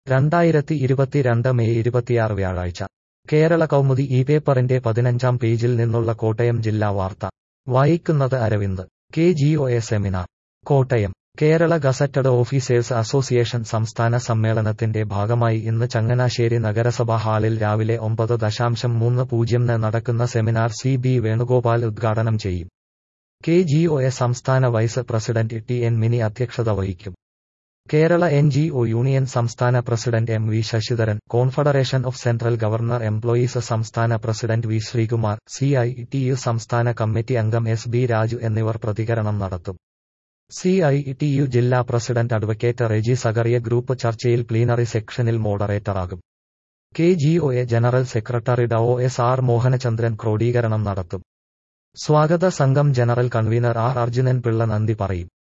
രണ്ടായിരത്തി ഇരുപത്തിരണ്ട് മെയ് ഇരുപത്തിയാറ് വ്യാഴാഴ്ച കേരള കൗമുദി ഈ പേപ്പറിന്റെ പതിനഞ്ചാം പേജിൽ നിന്നുള്ള കോട്ടയം ജില്ലാ വാർത്ത വായിക്കുന്നത് Aravind K G O A seminar Kottayam Kerala gazetted officers association സംസ്ഥാന സമ്മേളനത്തിന്റെ ഭാഗമായി ഇന്ന് ചങ്ങനാശ്ശേരി നഗരസഭാ ഹാളിൽ രാവിലെ ഒമ്പത് ദശാംശം മൂന്ന് പൂജ്യംന് നടക്കുന്ന സെമിനാർ സി ബി വേണുഗോപാൽ ഉദ്ഘാടനം ചെയ്യും കെ ജി ഒ എ സംസ്ഥാന vice president T N Mini അധ്യക്ഷത വഹിക്കും Kerala N G O union സംസ്ഥാന president M V Sasidharan confederation of central government employees സംസ്ഥാന president V Sreekumar C I T U സംസ്ഥാന കമ്മിറ്റി അംഗം എസ് ബി രാജു എന്നിവർ പ്രതികരണം നടത്തും സി ഐ ടി യു ജില്ലാ president advocate Reji Zacharia group ചർച്ചയിൽ പ്ലീനറി സെക്ഷനിൽ മോഡറേറ്ററാകും K G O A general secretary ഡ ഒ എസ് ആർ മോഹനചന്ദ്രൻ ക്രോഡീകരണം നടത്തും സ്വാഗത സംഘം general convener R Arjunan Pillai നന്ദി പറയും